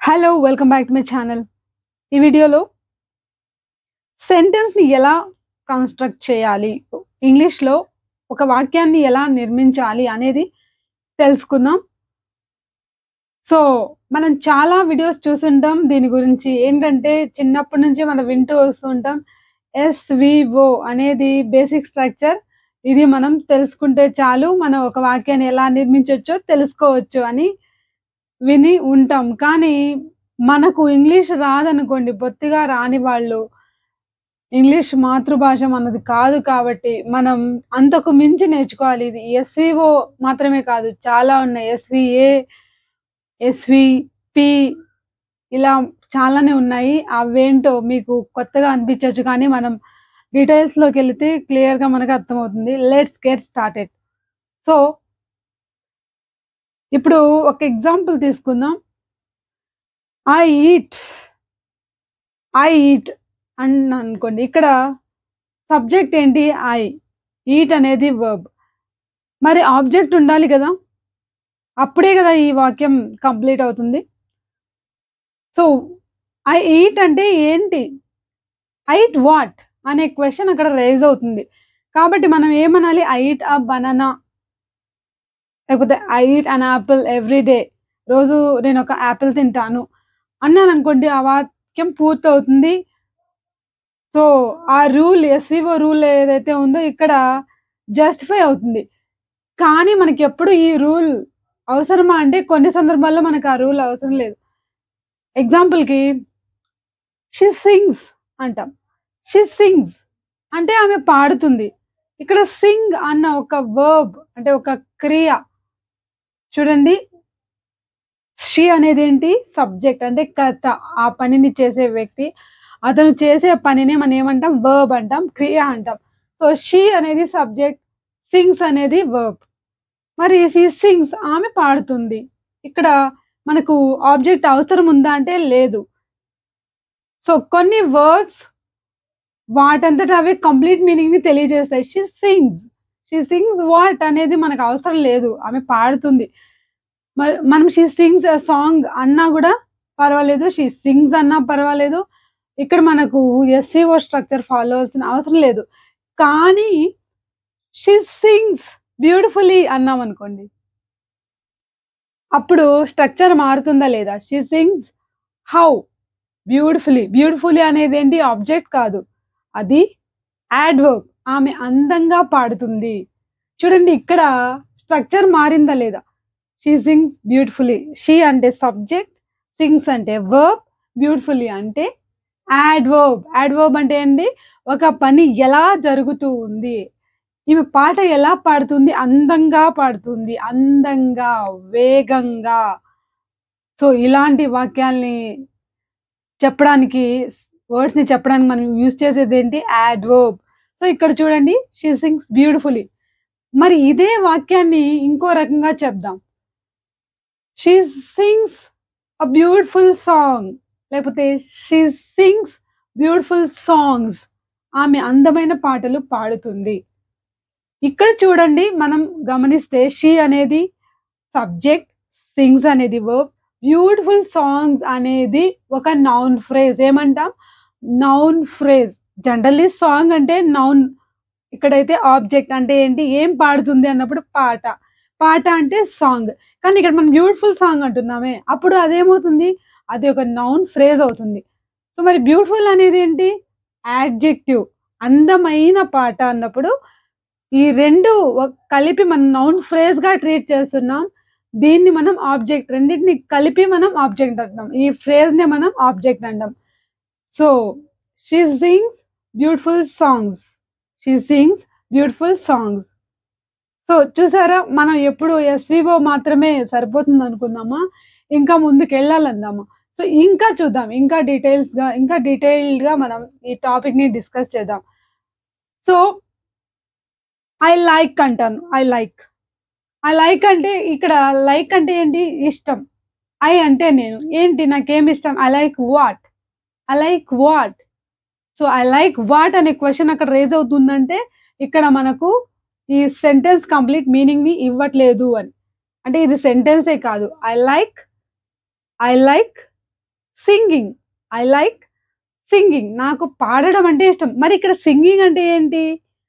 hello welcome back to my channel ఈ వీడియోలో సెంటెన్స్ని ఎలా కన్స్ట్రక్ట్ చేయాలి ఇంగ్లీష్లో ఒక వాక్యాన్ని ఎలా నిర్మించాలి అనేది తెలుసుకుందాం సో మనం చాలా వీడియోస్ చూసుంటాం దీని గురించి ఏంటంటే చిన్నప్పటి నుంచి మనం వింటూ వస్తుంటాం ఎస్విఓ అనేది బేసిక్ స్ట్రక్చర్ ఇది మనం తెలుసుకుంటే చాలు మనం ఒక వాక్యాన్ని ఎలా నిర్మించవచ్చో తెలుసుకోవచ్చు అని విని ఉంటాం కానీ మనకు ఇంగ్లీష్ రాదనుకోండి బొత్తిగా రాని వాళ్ళు ఇంగ్లీష్ మాతృభాష మనది కాదు కాబట్టి మనం అంతకు మించి నేర్చుకోవాలి ఇది ఎస్విఓ మాత్రమే కాదు చాలా ఉన్నాయి ఎస్విఏ ఎస్విపి ఇలా చాలానే ఉన్నాయి అవేంటో మీకు కొత్తగా అనిపించవచ్చు కానీ మనం డీటెయిల్స్లోకి వెళితే క్లియర్గా మనకు అర్థమవుతుంది లెట్స్ గెట్ స్టార్టెడ్ సో ఇప్పుడు ఒక ఎగ్జాంపుల్ తీసుకుందాం ఐ ఈట్ ఐ ఈట్ అని అనుకోండి ఇక్కడ సబ్జెక్ట్ ఏంటి ఐ ఈట్ అనేది వర్బ్ మరి ఆబ్జెక్ట్ ఉండాలి కదా అప్పుడే కదా ఈ వాక్యం కంప్లీట్ అవుతుంది సో ఐ ఈట్ అంటే ఏంటి ఐట్ వాట్ అనే క్వశ్చన్ అక్కడ రైజ్ అవుతుంది కాబట్టి మనం ఏమనాలి ఐ ఈట్ అ బనానా లేకపోతే I eat an apple every day రోజు నేను ఒక యాపిల్ తింటాను అన్నాను అనుకోండి ఆ వాక్యం పూర్తి అవుతుంది సో ఆ రూల్ ఎస్విఓ రూల్ ఏదైతే ఉందో ఇక్కడ జస్టిఫై అవుతుంది కానీ మనకి ఎప్పుడు ఈ రూల్ అవసరమా అంటే కొన్ని సందర్భాల్లో మనకు ఆ రూల్ అవసరం లేదు ఎగ్జాంపుల్కి షీ సింగ్స్ అంటాం షీ సింగ్స్ అంటే ఆమె పాడుతుంది ఇక్కడ సింగ్ అన్న ఒక వర్బ్ అంటే ఒక క్రియ చూడండి షీ అనేది ఏంటి సబ్జెక్ట్ అంటే కథ ఆ పనిని చేసే వ్యక్తి అతను చేసే పనిని మనం ఏమంటాం వర్బ్ అంటాం క్రియ అంటాం సో షీ అనేది సబ్జెక్ట్ సింగ్స్ అనేది వర్బ్ మరి షీ సింగ్స్ ఆమె పాడుతుంది ఇక్కడ మనకు ఆబ్జెక్ట్ అవసరం ఉందా అంటే లేదు సో కొన్ని వర్బ్స్ వాటంతట అవి కంప్లీట్ మీనింగ్ ని తెలియజేస్తాయి she sings she sings what అనేది మనకు అవసరం లేదు ఆమె పాడుతుంది మ- మనం షీ సింగ్స్ సాంగ్ అన్నా కూడా పర్వాలేదు షీ సింగ్స్ అన్నా పర్వాలేదు ఇక్కడ మనకు ఎస్సీఓ స్ట్రక్చర్ ఫాలో అవ్వాల్సిన అవసరం లేదు కానీ షీ సింగ్స్ బ్యూటిఫుల్లీ అన్నాం అనుకోండి అప్పుడు స్ట్రక్చర్ మారుతుందా లేదా she sings how beautifully beautifully అనేది ఏంటి ఆబ్జెక్ట్ కాదు అది యాడ్వర్బ్ ఆమె అందంగా పాడుతుంది చూడండి ఇక్కడ స్ట్రక్చర్ మారిందా లేదా షీ సింగ్స్ బ్యూటిఫుల్లీ షీ అంటే సబ్జెక్ట్ సింగ్స్ అంటే వర్బ్ బ్యూటిఫుల్లీ అంటే యాడ్వర్బ్ యాడ్వర్బ్ అంటే ఏంటి ఒక పని ఎలా జరుగుతూ ఉంది ఈమె పాట ఎలా పాడుతుంది అందంగా పాడుతుంది అందంగా వేగంగా సో ఇలాంటి వాక్యాల్ని చెప్పడానికి వర్డ్స్ ని చెప్పడానికి మనం యూజ్ చేసేది ఏంటి యాడ్వర్బ్ సో ఇక్కడ చూడండి షీ సింగ్స్ బ్యూటిఫుల్లీ మరి ఇదే వాక్యాన్ని ఇంకో రకంగా చెప్దాం she sings a beautiful song లేకపోతే షీ సింగ్స్ బ్యూటిఫుల్ సాంగ్స్ ఆమె అందమైన పాటలు పాడుతుంది ఇక్కడ చూడండి మనం గమనిస్తే షీ అనేది సబ్జెక్ట్ సింగ్స్ అనేది వర్బ్ బ్యూటిఫుల్ సాంగ్స్ అనేది ఒక నౌన్ ఫ్రేజ్ ఏమంటాం నౌన్ ఫ్రేజ్ జనరల్లీ సాంగ్ అంటే నౌన్ ఇక్కడైతే ఆబ్జెక్ట్ అంటే ఏంటి ఏం పాడుతుంది అన్నప్పుడు పాట పాట అంటే సాంగ్ కానీ ఇక్కడ మనం బ్యూటిఫుల్ సాంగ్ అంటున్నామే అప్పుడు అదేమవుతుంది అది ఒక నౌన్ ఫ్రేజ్ అవుతుంది సో మరి బ్యూటిఫుల్ అనేది ఏంటి యాడ్జెక్టివ్ అందమైన పాట అన్నప్పుడు ఈ రెండు ఒక- కలిపి మనం నౌన్ ఫ్రేజ్ గా ట్రీట్ చేస్తున్నాం దీన్ని మనం ఆబ్జెక్ట్ రెండింటిని కలిపి మనం ఆబ్జెక్ట్ అంటాం ఈ ఫ్రేజ్ ని మనం ఆబ్జెక్ట్ అంటాం so she sings beautiful songs she sings beautiful songs so చూసారా మనం ఎప్పుడు ఎస్విఓ మాత్రమే సరిపోతుంది అనుకుందామా ఇంకా ముందుకు వెళ్ళాలందామా సో ఇంకా చూద్దాం ఇంకా డీటెయిల్స్ గా ఇంకా డీటెయిల్డ్ గా మనం ఈ టాపిక్ ని డిస్కస్ చేద్దాం సో ఐ లైక్ అంటాను ఐ లైక్ ఐ లైక్ అంటే ఇక్కడ లైక్ అంటే ఏంటి ఇష్టం ఐ అంటే నేను ఏంటి నాకేం ఇష్టం I like what I like what so I like what అనే క్వశ్చన్ అక్కడ రేజ్ అవుతుందంటే ఇక్కడ మనకు ఈ సెంటెన్స్ కంప్లీట్ మీనింగ్ ని ఇవ్వట్లేదు అని అంటే ఇది సెంటెన్సే కాదు I like I like singing I like singing నాకు పాడడం అంటే ఇష్టం మరి ఇక్కడ సింగింగ్ అంటే ఏంటి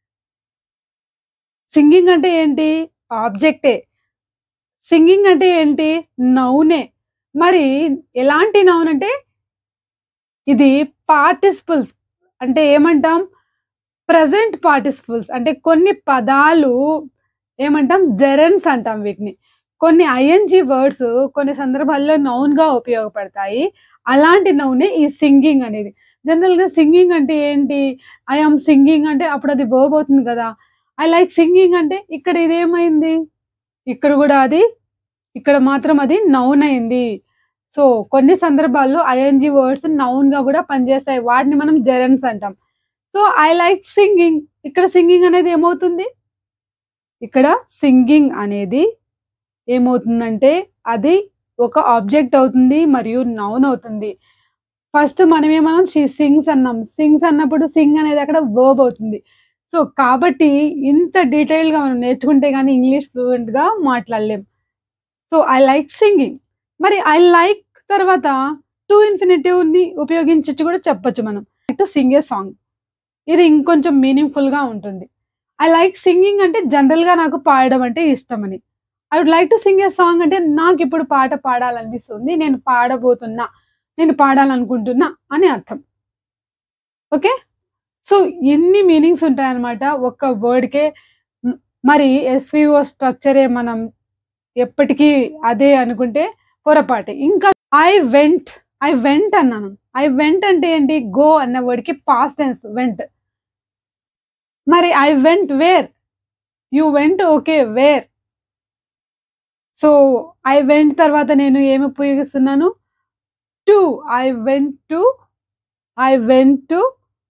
సింగింగ్ అంటే ఏంటి ఆబ్జెక్టే సింగింగ్ అంటే ఏంటి నౌనే మరి ఎలాంటి నౌన్ అంటే ఇది పార్టిసిపల్స్ అంటే ఏమంటాం ప్రజెంట్ పార్టిసిపల్స్ అంటే కొన్ని పదాలు ఏమంటాం జెరన్స్ అంటాం వీటిని కొన్ని ఐఎన్జి వర్డ్స్ కొన్ని సందర్భాల్లో నౌన్ గా ఉపయోగపడతాయి అలాంటి నౌనే ఈ సింగింగ్ అనేది జనరల్ గా సింగింగ్ అంటే ఏంటి ఐ ఆమ్ సింగింగ్ అంటే అప్పుడు అది వర్బ్ అవుతుంది కదా ఐ లైక్ సింగింగ్ అంటే ఇక్కడ ఇదేమైంది ఇక్కడ కూడా అది ఇక్కడ మాత్రం అది నౌన్ అయింది సో కొన్ని సందర్భాల్లో ఐఎన్జి వర్డ్స్ నౌన్ గా కూడా పనిచేస్తాయి వాటిని మనం జెరన్స్ అంటాం సో ఐ లైక్ సింగింగ్ ఇక్కడ సింగింగ్ అనేది ఏమవుతుంది ఇక్కడ సింగింగ్ అనేది ఏమవుతుందంటే అది ఒక ఆబ్జెక్ట్ అవుతుంది మరియు నౌన్ అవుతుంది ఫస్ట్ మనమే మనం షీ సింగ్స్ అన్నాం సింగ్స్ అన్నప్పుడు సింగ్ అనేది అక్కడ వర్బ్ అవుతుంది సో కాబట్టి ఇంత డీటెయిల్ గా మనం నేర్చుకుంటే కానీ ఇంగ్లీష్ ఫ్లూయెంట్ గా మాట్లాడలేం సో ఐ లైక్ సింగింగ్ మరి ఐ లైక్ తర్వాత టు ఇన్ఫినిటివ్ ని ఉపయోగించి కూడా చెప్పొచ్చు మనం టు సింగ్ ఏ సాంగ్ ఇది ఇంకొంచెం మీనింగ్ఫుల్ గా ఉంటుంది ఐ లైక్ సింగింగ్ అంటే జనరల్ గా నాకు పాడడం అంటే ఇష్టం అని I would like to sing a song అంటే నాకు ఇప్పుడు పాట పాడాలనిపిస్తుంది నేను పాడబోతున్నా నేను పాడాలనుకుంటున్నా అని అర్థం ఓకే సో ఎన్ని మీనింగ్స్ ఉంటాయన్నమాట ఒక్క వర్డ్కే మరి ఎస్విఓ స్ట్రక్చరే మనం ఎప్పటికీ అదే అనుకుంటే పొరపాటే ఇంకా ఐ వెంట్ ఐ వెంట్ అన్నాను ఐ వెంట్ అంటే ఏంటి గో అన్న వర్డ్కి పాస్ట్ టెన్స్ వెంట్ మరి I went where you went okay where so I went తర్వాత నేను ఏమి ఉపయోగిస్తున్నాను to I went to I went to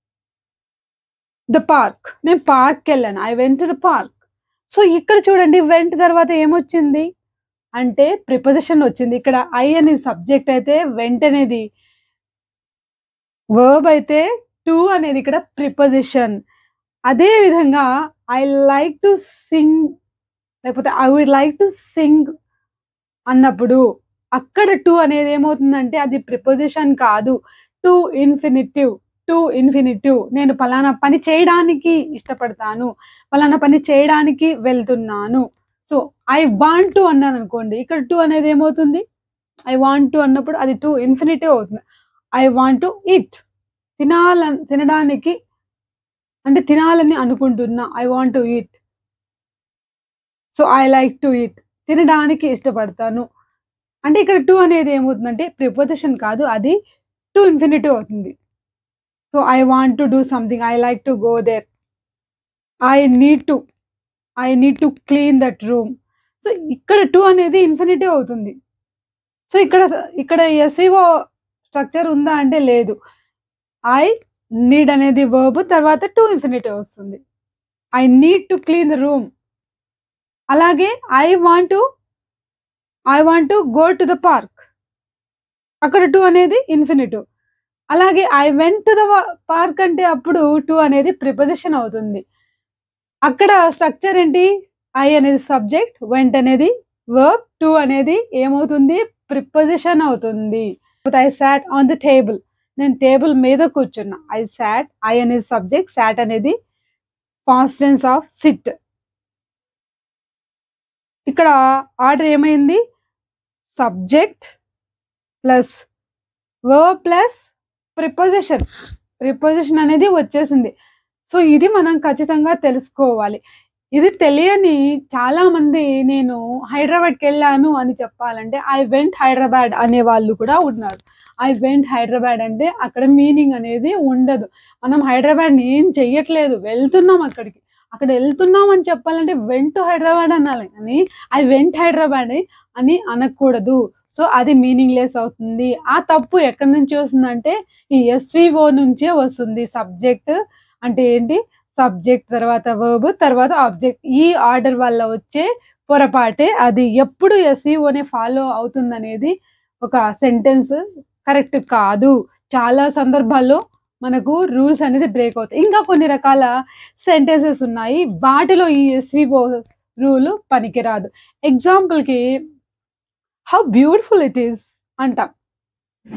the park నేను పార్క్కి వెళ్ళాను I went to the park so ఇక్కడ చూడండి వెంట్ తర్వాత ఏమొచ్చింది అంటే ప్రిపోజిషన్ వచ్చింది ఇక్కడ ఐ అనేది సబ్జెక్ట్ అయితే వెంట్ అనేది వర్బ్ అయితే టు అనేది ఇక్కడ ప్రిపోజిషన్ అదే విధంగా ఐ లైక్ టు సింగ్ లేకపోతే I would like to sing అన్నప్పుడు అక్కడ టు అనేది ఏమవుతుందంటే అది ప్రిపోజిషన్ కాదు టు ఇన్ఫినిటివ్ టు ఇన్ఫినిటివ్ నేను పలానా పని చేయడానికి ఇష్టపడతాను పలానా పని చేయడానికి వెళ్తున్నాను సో ఐ వాంట్ టు అన్నాను అనుకోండి ఇక్కడ టు అనేది ఏమవుతుంది ఐ వాంట్ టు అన్నప్పుడు అది టు ఇన్ఫినిటివ్ అవుతుంది ఐ వాంట్ టు ఇట్ తినాల తినడానికి అంటే తినాలని అనుకుంటున్నా I want to eat so I like to eat తినడానికి ఇష్టపడతాను అంటే ఇక్కడ టు అనేది ఏమవుతుందంటే ప్రిపోజిషన్ కాదు అది టు ఇన్ఫినిటివ్ అవుతుంది so I want to do something I like to go there I need to I need to clean that room so ఇక్కడ టు అనేది ఇన్ఫినిటివ్ అవుతుంది సో ఇక్కడ ఇక్కడ ఎస్విఓ స్ట్రక్చర్ ఉందా అంటే లేదు ఐ నీడ్ అనేది వర్బ్ తర్వాత టు ఇన్ఫినిటివ్ వస్తుంది I need to clean the room అలాగే I want to I want to go to the park అక్కడ టు అనేది ఇన్ఫినిటివ్ అలాగే I went to the park అంటే అప్పుడు టు అనేది ప్రిపోజిషన్ అవుతుంది అక్కడ స్ట్రక్చర్ ఏంటి ఐ అనేది సబ్జెక్ట్ వెంట్ అనేది వర్బ్ టు అనేది ఏమవుతుంది ప్రిపోజిషన్ అవుతుంది I sat on the table నేను టేబుల్ మీద కూర్చున్నా ఐ సాట్ ఐ అనేది సబ్జెక్ట్ సాట్ అనేది కాన్స్టెన్స్ ఆఫ్ సిట్ ఇక్కడ ఆర్డర్ ఏమైంది subject plus verb plus preposition preposition అనేది వచ్చేసింది సో ఇది మనం ఖచ్చితంగా తెలుసుకోవాలి ఇది తెలియని చాలా మంది నేను హైదరాబాద్కి వెళ్ళాను అని చెప్పాలంటే ఐ వెంట్ హైదరాబాద్ అనే వాళ్ళు కూడా ఉన్నారు ఐ వెంట్ హైదరాబాద్ అంటే అక్కడ మీనింగ్ అనేది ఉండదు మనం హైదరాబాద్ ఏం చెయ్యట్లేదు వెళ్తున్నాం అక్కడికి అక్కడ వెళ్తున్నాం అని చెప్పాలంటే వెంట్ హైదరాబాద్ అనాలి కానీ ఐ వెంట్ హైదరాబాద్ అని అనకూడదు సో అది మీనింగ్ లెస్ అవుతుంది ఆ తప్పు ఎక్కడి నుంచి వస్తుందంటే ఈ ఎస్విఓ నుంచే వస్తుంది సబ్జెక్ట్ అంటే ఏంటి సబ్జెక్ట్ తర్వాత వర్బ్ తర్వాత ఆబ్జెక్ట్ ఈ ఆర్డర్ వల్ల వచ్చే పొరపాటే అది ఎప్పుడు ఎస్విఓనే ఫాలో అవుతుందనేది ఒక సెంటెన్స్ కరెక్ట్ కాదు చాలా సందర్భాల్లో మనకు రూల్స్ అనేది బ్రేక్ అవుతాయి ఇంకా కొన్ని రకాల సెంటెన్సెస్ ఉన్నాయి వాటిలో ఈ ఎస్విఓ రూల్ పనికిరాదు ఎగ్జాంపుల్కి హౌ బ్యూటిఫుల్ ఇట్ ఈస్ అంటాం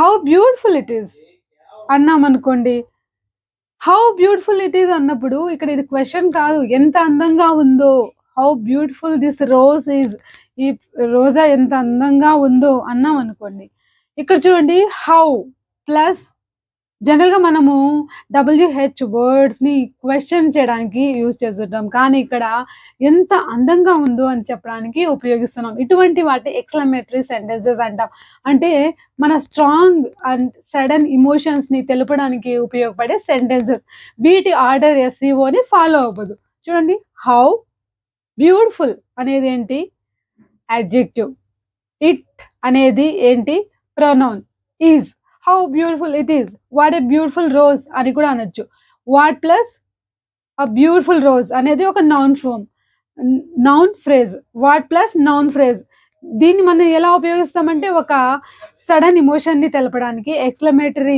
హౌ బ్యూటిఫుల్ ఇట్ ఈస్ అన్నాం అనుకోండి హౌ బ్యూటిఫుల్ ఇట్ ఈస్ అన్నప్పుడు ఇక్కడ ఇది క్వశ్చన్ కాదు ఎంత అందంగా ఉందో how beautiful this rose is ఈ రోజా ఎంత అందంగా ఉందో అన్నాం అనుకోండి ఇక్కడ చూడండి హౌ ప్లస్ జనరల్గా మనము డబ్ల్యూహెచ్ వర్డ్స్ని క్వశ్చన్ చేయడానికి యూజ్ చేస్తుంటాం కానీ ఇక్కడ ఎంత అందంగా ఉందో అని చెప్పడానికి ఉపయోగిస్తున్నాం ఇటువంటి వాటి ఎక్స్లమేటరీ సెంటెన్సెస్ అంటాం అంటే మన స్ట్రాంగ్ అండ్ సడన్ ఇమోషన్స్ని తెలపడానికి ఉపయోగపడే సెంటెన్సెస్ వీటి ఆర్డర్ ఎస్సీఓని ఫాలో అవ్వదు చూడండి హౌ బ్యూటిఫుల్ అనేది ఏంటి అడ్జెక్టివ్ ఇట్ అనేది ఏంటి pronoun is how beautiful it is what a beautiful rose అని కూడా అనొచ్చు what plus a beautiful rose అనేది ఒక noun form noun phrase what plus noun phrase దీన్ని మనం ఎలా ఉపయోగిస్తామంటే ఒక సడన్ ఇమోషన్ని తెలపడానికి ఎక్స్లమేటరీ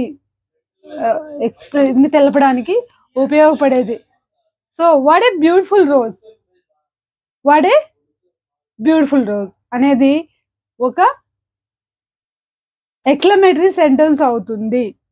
ని తెలపడానికి ఉపయోగపడేది so what a beautiful rose what a beautiful rose అనేది ఒక ఎక్లమేటరీ సెంటెన్స్ అవుతుంది